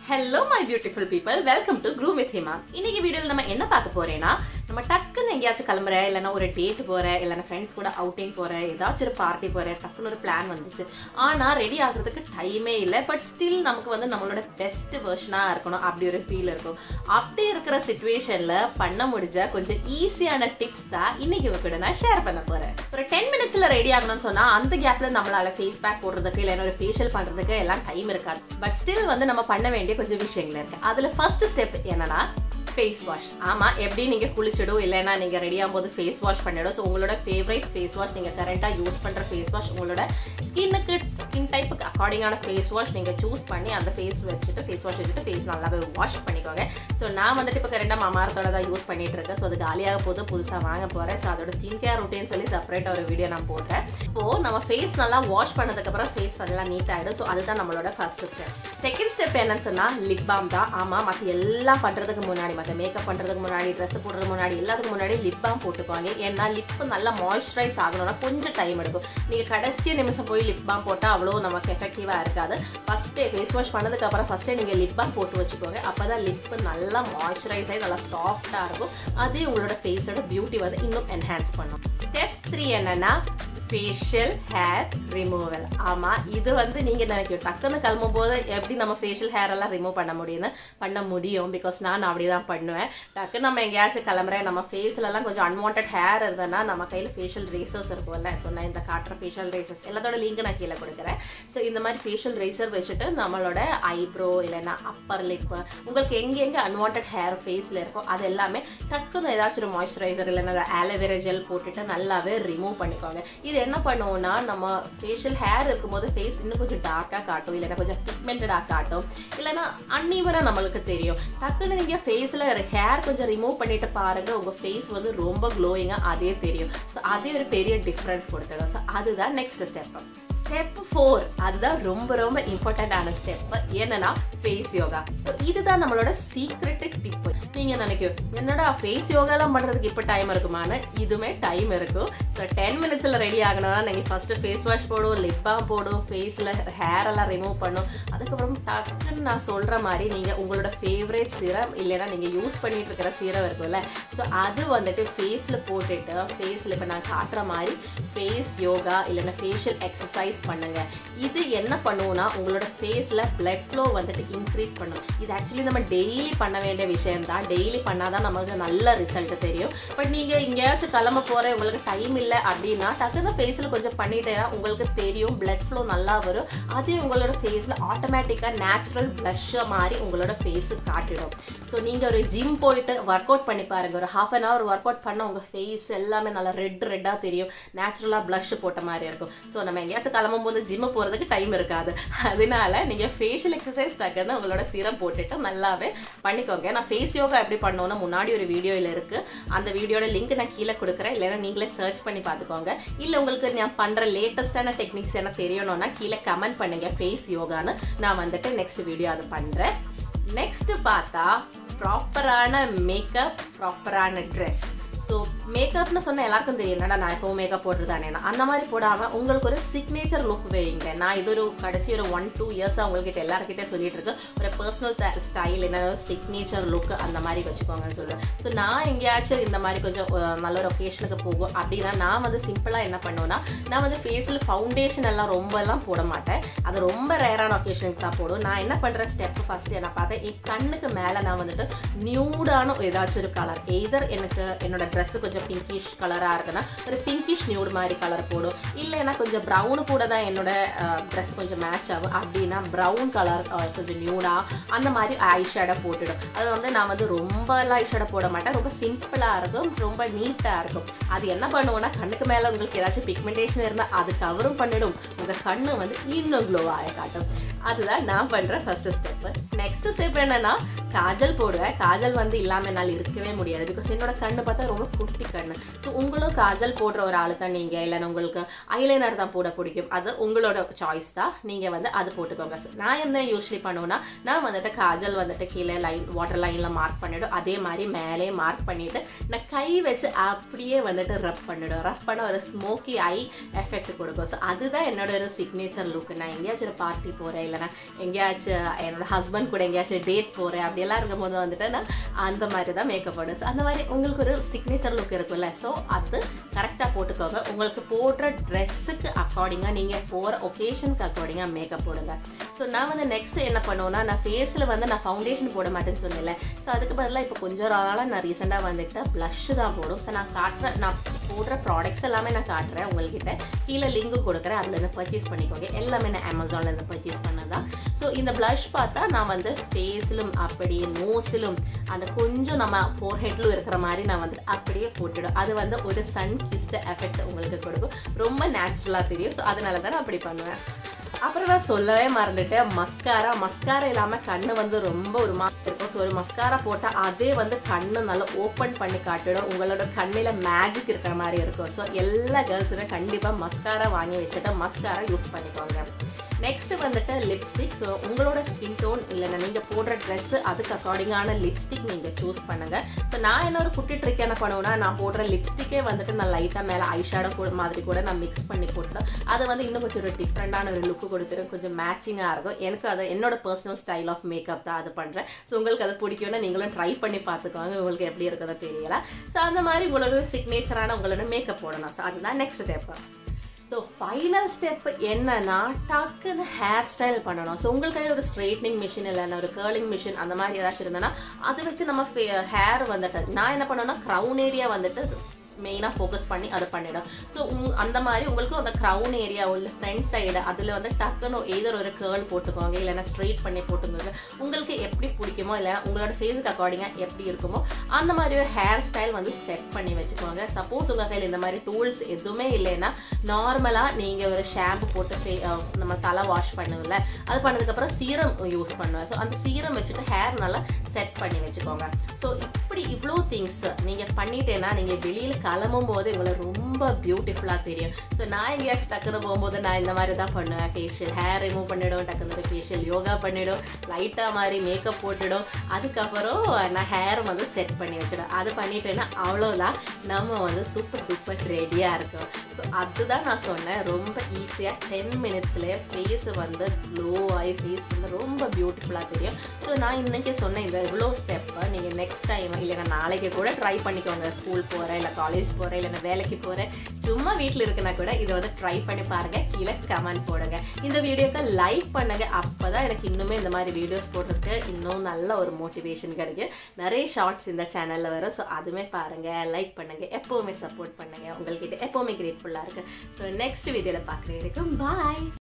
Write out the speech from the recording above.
hello my beautiful people welcome to crew with Hima இன்னைக்கு வீடியோவில் நம்ம என்ன பார்க்க போறேன்னா நம்ம டக்குன்னு எங்கேயாச்சும் கிளம்புற இல்லைன்னா ஒரு டேட் போற இல்லைன்னா ஃப்ரெண்ட்ஸ் கூட அவுட்டிங் போற ஏதாச்சும் ஒரு பார்ட்டி போற டக்குன்னு ஒரு பிளான் வந்துச்சு ஆனா ரெடி ஆகுறதுக்கு டைமே இல்லை பட் ஸ்டில் நமக்கு வந்து நம்மளோட பெஸ்ட் வெர்ஷனா இருக்கணும் அப்படி ஒரு ஃபீல் இருக்கும் அப்படி இருக்கிற சுச்சுவேஷன்ல பண்ண முடிஞ்ச கொஞ்சம் ஈஸியான டிப்ஸ் தான் இன்னைக்கு உங்க கூட நான் ஷேர் பண்ண போறேன் ஒரு டென் மினிட்ஸ்ல ரெடி ஆகணும்னு சொன்னா அந்த கேப்ல நம்மளால ஃபேஸ் பேக் போடுறதுக்கு இல்லைன்னா ஒரு ஃபேஷியல் பண்றதுக்கு எல்லாம் டைம் இருக்காது பட் ஸ்டில் வந்து நம்ம பண்ண வேண்டிய கொஞ்சம் விஷயங்கள் இருக்கு அதுல ஃபர்ஸ்ட் ஸ்டெப் என்னன்னா ஃபேஸ் வாஷ் ஆமா எப்படி நீங்க குளிச்சிடும் இல்லைன்னா நீங்க ரெடி ஆகும்போது ஃபேஸ் வாஷ் பண்ணிடும் ஸோ உங்களோட ஃபேவரட் ஃபேஸ் வாஷ் நீங்க கரண்டா யூஸ் பண்ற ஃபேஸ் வாஷ் உங்களோட ஸ்கின்னுக்கு ஸ்கின் டைப்புக்கு அக்கார்டிங்கான ஃபேஸ் வாஷ் நீங்க சூஸ் பண்ணி அந்த ஃபேஸ் வச்சுட்டு ஃபேஸ் வாஷ் வச்சுட்டு ஃபேஸ் நல்லாவே வாஷ் பண்ணிக்கோங்க ஸோ நான் வந்துட்டு இப்போ கரெக்டாக மமாரத்தோட தான் யூஸ் பண்ணிட்டு இருக்கேன் ஸோ அது காலியாக போது புதுசாக வாங்க போறேன் ஸோ அதோட ஸ்கின் கேர் ரொட்டீன் சொல்லி செப்பரேட்டாக ஒரு வீடியோ நான் போட்டேன் இப்போ நம்ம ஃபேஸ் நல்லா வாஷ் பண்ணதுக்கப்புறம் ஃபேஸ் நல்லா நீட் ஆகிடும் ஸோ அதுதான் நம்மளோட ஃபர்ஸ்ட் ஸ்டெப் செகண்ட் ஸ்டெப் என்னன்னு சொன்னால் லிப் பாம் தான் ஆமாம் மற்ற எல்லாம் பண்ணுறதுக்கு முன்னாடி மற்ற மேக்கப் பண்ணுறதுக்கு முன்னாடி ட்ரெஸ் போடுறதுக்கு முன்னாடி எல்லாத்துக்கு முன்னாடி லிப் பாம் போட்டுக்குவாங்க ஏன்னா லிப் நல்லா மாய்ஸ்சரைஸ் ஆகணும்னா கொஞ்சம் டைம் எடுக்கும் நீங்கள் கடைசி நிமிஷம் போய் லிப் பாம் போட்டால் அவ்வளோ நமக்கு எஃபெக்டிவாக இருக்காது ஃபஸ்ட்டே ஃபேஸ் வாஷ் பண்ணதுக்கப்புறம் ஃபஸ்ட்டே நீங்கள் லிப் பாம் போட்டு வச்சுக்கோங்க அப்போ தான் லிப் நல்லா மாய்ஸ்சரைஸ் ஆகி நல்லா சாஃப்டாக இருக்கும் அதே உங்களோட ஃபேஸோட பியூட்டி வந்து இன்னும் என்ஹான்ஸ் பண்ணும் ஸ்டெப் த்ரீ என்னன்னா ஃபேஷியல் ஹேர் ரிமூவல் ஆமாம் இது வந்து நீங்கள் நினைக்கும் டக்குன்னு கிளம்பும் போது எப்படி நம்ம ஃபேஷியல் ஹேர் எல்லாம் ரிமூவ் பண்ண முடியும்னு பண்ண முடியும் பிகாஸ் நான் அப்படி தான் பண்ணுவேன் டக்குன்னு நம்ம எங்கேயாச்சும் கிளம்புறேன் நம்ம ஃபேஸ்லலாம் கொஞ்சம் அன்வான்ட் ஹேர் இருந்ததுன்னா நம்ம கையில் ஃபேஷியல் ரேசர்ஸ் இருக்கும்ல ஸோ நான் இந்த காட்டுற ஃபேஷியல் ரேசர்ஸ் எல்லாத்தோட லிங்க் நான் கீழே கொடுக்குறேன் ஸோ இந்த மாதிரி ஃபேஷியல் ரேசர் வச்சுட்டு நம்மளோட ஐப்ரோ இல்லைன்னா அப்பர் லிப் உங்களுக்கு எங்கெங்கே அன்வான்ட் ஹேர் ஃபேஸில் இருக்கோ அது எல்லாமே டக்குன்னு ஏதாச்சும் ஒரு மாய்ஸ்சரைசர் இல்லைன்னா ஆலோவேரா ஜெல் போட்டுட்டு நல்லாவே ரிமூவ் பண்ணிக்கோங்க இது என்ன பண்ணுவோம்னா நம்ம ஃபேஷியல் ஹேர் இருக்கும்போது ஃபேஸ் இன்னும் கொஞ்சம் டார்க்காக காட்டும் இல்லைன்னா கொஞ்சம் பிக்மெண்டடாக காட்டும் இல்லைன்னா அன்னீவராக நம்மளுக்கு தெரியும் டக்குன்னு நீங்கள் ஃபேஸில் ஹேர் கொஞ்சம் ரிமூவ் பண்ணிட்டு பாருங்க உங்கள் ஃபேஸ் வந்து ரொம்ப க்ளோயிங்காக அதே தெரியும் ஸோ அதே ஒரு பெரிய டிஃப்ரென்ஸ் கொடுத்துடும் ஸோ அதுதான் நெக்ஸ்ட் ஸ்டெப் ஸ்டெப் ஃபோர் அதுதான் ரொம்ப ரொம்ப இம்பார்ட்டண்டான ஸ்டெப் என்னன்னா ஃபேஸ் யோகா ஸோ இதுதான் நம்மளோட சீக்ரெட் டிப் நீங்க நினைக்கும் என்னடா ஃபேஸ் யோகாலாம் பண்றதுக்கு இப்போ டைம் இருக்குமான்னு இதுவுமே டைம் இருக்கும் ஸோ டென் மினிட்ஸ்ல ரெடி ஆகணும்னா நீங்க ஃபர்ஸ்ட் ஃபேஸ் வாஷ் போடும் லிப் பாம் போடும் ஃபேஸ்ல ஹேர் எல்லாம் ரிமூவ் பண்ணும் அதுக்கப்புறம் டக்குன்னு நான் சொல்ற மாதிரி நீங்க உங்களோட ஃபேவரேட் சீரம் இல்லைன்னா நீங்க யூஸ் பண்ணிட்டு இருக்கிற சீரம் இருக்கும்ல ஸோ அது வந்துட்டு ஃபேஸ்ல போட்டுட்டு ஃபேஸ்ல இப்போ நான் காட்டுற மாதிரி ஃபேஸ் யோகா இல்லைன்னா ஃபேஷியல் எக்ஸசைஸ் எக்ஸசைஸ் பண்ணுங்க இது என்ன பண்ணுவோம்னா உங்களோட ஃபேஸில் பிளட் ஃப்ளோ வந்துட்டு இன்க்ரீஸ் பண்ணும் இது ஆக்சுவலி நம்ம டெய்லி பண்ண வேண்டிய விஷயம் தான் டெய்லி பண்ணாதான் நமக்கு நல்ல ரிசல்ட் தெரியும் பட் நீங்கள் எங்கேயாச்சும் கிளம்ப போகிற உங்களுக்கு டைம் இல்லை அப்படின்னா டக்குனு ஃபேஸில் கொஞ்சம் பண்ணிட்டேன்னா உங்களுக்கு தெரியும் பிளட் ஃப்ளோ நல்லா வரும் அதே உங்களோட ஃபேஸில் ஆட்டோமேட்டிக்காக நேச்சுரல் ப்ளஷ்ஷை மாதிரி உங்களோட ஃபேஸு காட்டிடும் ஸோ நீங்கள் ஒரு ஜிம் போயிட்டு ஒர்க் அவுட் பண்ணி பாருங்க ஒரு half an hour work out பண்ண உங்கள் ஃபேஸ் எல்லாமே நல்லா ரெட் ரெட்டாக தெரியும் நேச்சுரலாக ப்ளஷ் போட்ட மாதிரி இருக்கும் ஸோ நம்ம எங்கேயாச்சும் கிளம்பும் போது ஜிம்மு போகிறதுக்கு டைம் இருக்காது அதனால நீங்கள் ஃபேஷியல் எக்ஸசைஸ் டக்குன்னு உங்களோட சீரம் போட்டுட்டு நல்லாவே பண்ணிக்கோங்க நான் ஃபேஸ் யோகா எப்படி பண்ணோன்னா முன்னாடி ஒரு வீடியோவில் இருக்குது அந்த வீடியோட லிங்க் நான் கீழே கொடுக்குறேன் இல்லைன்னா நீங்களே சர்ச் பண்ணி பார்த்துக்கோங்க இல்லை உங்களுக்கு நான் பண்ணுற லேட்டஸ்டான டெக்னிக்ஸ் என்ன தெரியணும்னா கீழே கமெண்ட் பண்ணுங்க ஃபேஸ் யோகான்னு நான் வந்துட்டு நெக்ஸ்ட் வீடியோ அதை பண்ணுறேன் நெக்ஸ்ட் பார்த்தா ப்ராப்பரான மேக்கப் ப்ராப்பரான ட்ரெஸ் ஸோ மேக்கப்னு சொன்னால் எல்லாருக்கும் தெரியும் என்னடா நான் இப்போ மேக்கப் போட்டுருதானே அந்த மாதிரி போடாமல் உங்களுக்கு ஒரு சிக்னேச்சர் லுக் வைங்க நான் இது ஒரு கடைசி ஒரு ஒன் டூ இயர்ஸாக உங்கள்கிட்ட எல்லாருக்கிட்டே சொல்லிட்டு இருக்கு ஒரு பர்சனல் ஸ்டைல் என்ன சிக்னேச்சர் லுக் அந்த மாதிரி வச்சுக்கோங்கன்னு சொல்லுவேன் ஸோ நான் எங்கேயாச்சும் இந்த மாதிரி கொஞ்சம் நல்ல ஒரு ஒகேஷனுக்கு போகும் அப்படின்னா நான் வந்து சிம்பிளாக என்ன பண்ணுவேன்னா நான் வந்து ஃபேஸில் ஃபவுண்டேஷன் எல்லாம் ரொம்ப எல்லாம் போட மாட்டேன் அது ரொம்ப ரேரான ஒகேஷனுக்கு தான் போடும் நான் என்ன பண்ணுற ஸ்டெப் ஃபர்ஸ்ட் என்ன பார்த்தேன் என் கண்ணுக்கு மேலே நான் வந்துட்டு நியூடான ஏதாச்சும் ஒரு கலர் எய்தர் எனக்கு என்னோட ட்ரெஸ்ஸு கொஞ்சம் பிங்கிஷ் கலராக இருக்குன்னா ஒரு பிங்கிஷ் நியூட் மாதிரி கலர் போடும் இல்லைன்னா கொஞ்சம் ப்ரௌனு கூட தான் என்னோட ட்ரெஸ் கொஞ்சம் மேட்ச் ஆகும் அப்படின்னா ப்ரௌன் கலர் கொஞ்சம் நியூடாக அந்த மாதிரி ஐ ஷேடை போட்டுடும் அது வந்து நான் வந்து ரொம்ப எல்லாம் ஐ ஷேடை போட மாட்டேன் ரொம்ப சிம்பிளாக இருக்கும் ரொம்ப நீட்டாக இருக்கும் அது என்ன பண்ணுவோம்னா கண்ணுக்கு மேலே உங்களுக்கு ஏதாச்சும் பிக்மெண்டேஷன் இருந்தால் அது கவரும் பண்ணிடும் உங்கள் கண்ணு வந்து இன்னும் க்ளோ ஆக காட்டும் அதுதான் நான் பண்ணுற ஃபர்ஸ்ட் ஸ்டெப்பு நெக்ஸ்ட் ஸ்டெப் என்னன்னா காஜல் போடுவேன் காஜல் வந்து இல்லாமல் என்னால் இருக்கவே முடியாது பிகாஸ் என்னோட கண்ணு பார்த்தா ரொம்ப குட்டி கண்ணு ஸோ உங்களும் காஜல் போடுற ஒரு ஆளு தான் நீங்கள் இல்லைன்னா உங்களுக்கு ஐலைனர் தான் போட பிடிக்கும் அது உங்களோட சாய்ஸ் தான் நீங்கள் வந்து அது போட்டுக்கோங்க ஸோ நான் என்ன யூஸ்வலி பண்ணுவேன்னா நான் வந்துட்டு காஜல் வந்துட்டு கீழே லைன் வாட்டர் லைனில் மார்க் பண்ணிவிடும் அதே மாதிரி மேலே மார்க் பண்ணிவிட்டு நான் கை வச்சு அப்படியே வந்துட்டு ரப் பண்ணிவிடும் ரப் பண்ண ஒரு ஸ்மோக்கி ஐ எஃபெக்ட் கொடுக்கும் ஸோ அதுதான் என்னோட ஒரு சிக்னேச்சர் லுக் நான் எங்கேயாச்சும் ஒரு பார்ட்டி போகிறேன் இல்லைன்னா எங்கேயாச்சும் என்னோட ஹஸ்பண்ட் கூட எங்கேயாச்சும் டேட் போகிறேன் அப்படியெல்லாம் இருக்கும்போது வந்துட்டு நான் அந்த மாதிரி தான் மேக்கப் போடுவேன் So, அந்த மாதிரி உங்களுக்கு ஒரு சிக்னேச்சர் லுக் இருக்குல்ல ஸோ அது கரெக்டாக போட்டுக்கோங்க உங்களுக்கு போடுற ட்ரெஸ்ஸுக்கு அக்கார்டிங்காக நீங்கள் போகிற ஒகேஷனுக்கு அக்கார்டிங்காக மேக்கப் போடுங்க ஸோ நான் வந்து நெக்ஸ்ட் என்ன பண்ணுவேன்னா நான் ஃபேஸில் வந்து நான் ஃபவுண்டேஷன் போட மாட்டேன்னு சொன்னேன் ஸோ அதுக்கு பதிலாக இப்போ கொஞ்சம் நாளாக நான் ரீசெண்டாக வந்துட்டு ப்ளஷ் தான் போடும் ஸோ நான் காட்டுறேன் நான் போடுற ப்ராடக்ட்ஸ் எல்லாமே நான் காட்டுறேன் உங்கள்கிட்ட கீழே லிங்க் கொடுக்குறேன் அதுலேருந்து பர்ச்சேஸ் பண்ணிக்கோங்க எல்லாமே நான் அமேசான்லேருந்து பர்ச்சேஸ் பண்ணதான் ஸோ இந்த ப்ளஷ் பார்த்தா நான் வந்து ஃபேஸிலும் அப்படியே நோஸிலும் அந்த கொஞ்சம் நம்ம ஃபோர் ஹெட்லும் இருக்கிற மாதிரி நான் வந்து அப்படியே போட்டுடும் அது வந்து ஒரு சன் கிஸ்ட் எஃபெக்ட் உங்களுக்கு கொடுக்கும் ரொம்ப நேச்சுரலாக தெரியும் ஸோ அதனால தான் நான் அப்படி பண்ணுவேன் அப்புறம் நான் சொல்லவே மறந்துட்டேன் மஸ்காரா மஸ்காரா இல்லாமல் கண்ணு வந்து ரொம்ப ஒரு மாதிரி இருக்கும் ஸோ ஒரு மஸ்காரா போட்டால் அதே வந்து கண்ணு நல்லா ஓப்பன் பண்ணி காட்டிடும் உங்களோட கண்ணில் மேஜிக் இருக்கிற மாதிரி இருக்கும் ஸோ எல்லா கேர்ள்ஸுமே கண்டிப்பாக மஸ்காரா வாங்கி வச்சுட்டு மஸ்காரா யூஸ் பண்ணிக்கோங்க நெக்ஸ்ட் வந்துட்டு லிப்ஸ்டிக் ஸோ உங்களோட ஸ்கின் டோன் இல்லைன்னா நீங்கள் போடுற ட்ரெஸ்ஸு அதுக்கு அக்கார்டிங்கான லிப்ஸ்டிக் நீங்கள் சூஸ் பண்ணுங்க ஸோ நான் என்ன ஒரு குட்டி ட்ரிக் என்ன பண்ணுவேன்னா நான் போடுற லிப்ஸ்டிக்கே வந்துட்டு நான் லைட்டாக மேலே ஐஷேடோ மாதிரி கூட நான் மிக்ஸ் பண்ணி போட்டுட்டேன் அது வந்து இன்னும் கொஞ்சம் ஒரு டிஃப்ரெண்டான ஒரு லுக்கு கொடுத்துரும் கொஞ்சம் மேட்சிங்காக இருக்கும் எனக்கு அது என்னோட பர்சனல் ஸ்டைல் ஆஃப் மேக்கப் தான் அது பண்ணுறேன் ஸோ உங்களுக்கு அது பிடிக்கும்னா நீங்களும் ட்ரை பண்ணி பார்த்துக்கோங்க உங்களுக்கு எப்படி இருக்கிறதோ தெரியல ஸோ அந்த மாதிரி உங்களோட சிக்னேச்சரான உங்களோட மேக்கப் போடணும் ஸோ அதுதான் next step so final step என்னன்னா டக்குன்னு ஹேர் ஸ்டைல் பண்ணணும் ஸோ உங்களுக்கு கையில் ஒரு ஸ்ட்ரைட்னிங் மிஷின் இல்லைன்னா ஒரு கேர்லிங் மிஷின் அந்த மாதிரி ஏதாச்சும் இருந்ததுன்னா அதை வச்சு நம்ம ஹேர் வந்துட்டு நான் என்ன பண்ணுவேன்னா க்ரௌன் ஏரியா வந்துட்டு மெயினாக ஃபோக்கஸ் பண்ணி அதை பண்ணிடும் ஸோ அந்த மாதிரி உங்களுக்கு அந்த க்ரௌன் ஏரியா உள்ள ஃப்ரண்ட் சைடு அதில் வந்து டக்குன்னு ஏதோ ஒரு கேர்ள் போட்டுக்கோங்க இல்லைன்னா ஸ்ட்ரெயிட் பண்ணி போட்டுக்கோங்க உங்களுக்கு எப்படி பிடிக்குமோ இல்லை உங்களோட ஃபேஸுக்கு அக்கார்டிங்காக எப்படி இருக்குமோ அந்த மாதிரி ஒரு ஹேர் ஸ்டைல் வந்து செட் பண்ணி வச்சுக்கோங்க சப்போஸ் உங்கள் கையில் இந்த மாதிரி டூல்ஸ் எதுவுமே இல்லைன்னா நார்மலாக நீங்கள் ஒரு ஷாம்பு போட்டு ஃபே நம்ம தலை வாஷ் பண்ணுவோம்ல அது பண்ணதுக்கப்புறம் சீரம் யூஸ் பண்ணுவேன் ஸோ அந்த சீரம் வச்சுட்டு ஹேர் நல்லா செட் பண்ணி வச்சுக்கோங்க ஸோ இப்படி இவ்வளோ திங்ஸ் நீங்கள் பண்ணிட்டேன்னா நீங்கள் வெளியில் கிளம்பும் போது இவங்களை ரொம்ப பியூட்டிஃபுல்லாக தெரியும் ஸோ நான் எங்கேயாச்சும் டக்குன்னு போகும்போது நான் இந்த மாதிரி தான் பண்ணுவேன் ஃபேஷியல் ஹேர் ரிமூவ் பண்ணிவிடும் டக்குன்னு ஒரு ஃபேஷியல் யோகா பண்ணிவிடும் லைட்டாக மாதிரி மேக்கப் போட்டுடும் அதுக்கப்புறம் நான் ஹேர் வந்து செட் பண்ணி வச்சிடும் அது பண்ணிட்டேன்னா அவ்வளோதான் நம்ம வந்து சூப்பர் டூப்பர் ரெடியாக இருக்கும் ஸோ அதுதான் நான் சொன்னேன் ரொம்ப ஈஸியாக டென் மினிட்ஸ்லேயே ஃபேஸ் வந்து க்ளோ ஆகி ஃபேஸ் வந்து ரொம்ப பியூட்டிஃபுல்லாக தெரியும் ஸோ நான் இன்றைக்கி சொன்ன இந்த இவ்வளோ ஸ்டெப்பை நீங்கள் நெக்ஸ்ட் டைம் இல்லைன்னா நாளைக்கு கூட ட்ரை பண்ணிக்கோங்க ஸ்கூல் போகிறேன் இல்லை காலேஜ் போகிறேன் இல்லைன்னா வேலைக்கு போகிறேன் சும்மா வீட்டில் இருக்குன்னா கூட இதை வந்து ட்ரை பண்ணி பாருங்கள் கீழே கமெண்ட் போடுங்க இந்த வீடியோக்கு லைக் பண்ணுங்க அப்போ தான் எனக்கு இன்னுமே இந்த மாதிரி வீடியோஸ் போடுறதுக்கு இன்னும் நல்ல ஒரு மோட்டிவேஷன் கிடைக்கும் நிறைய ஷார்ட்ஸ் இந்த சேனலில் வரும் ஸோ அதுவுமே பாருங்கள் லைக் பண்ணுங்கள் எப்போவுமே சப்போர்ட் பண்ணுங்கள் உங்கள்கிட்ட எப்போவுமே கிரேட்ஃபுல்லாக இருக்குது ஸோ நெக்ஸ்ட் வீடியோவில் பார்க்குற வரைக்கும் பாய்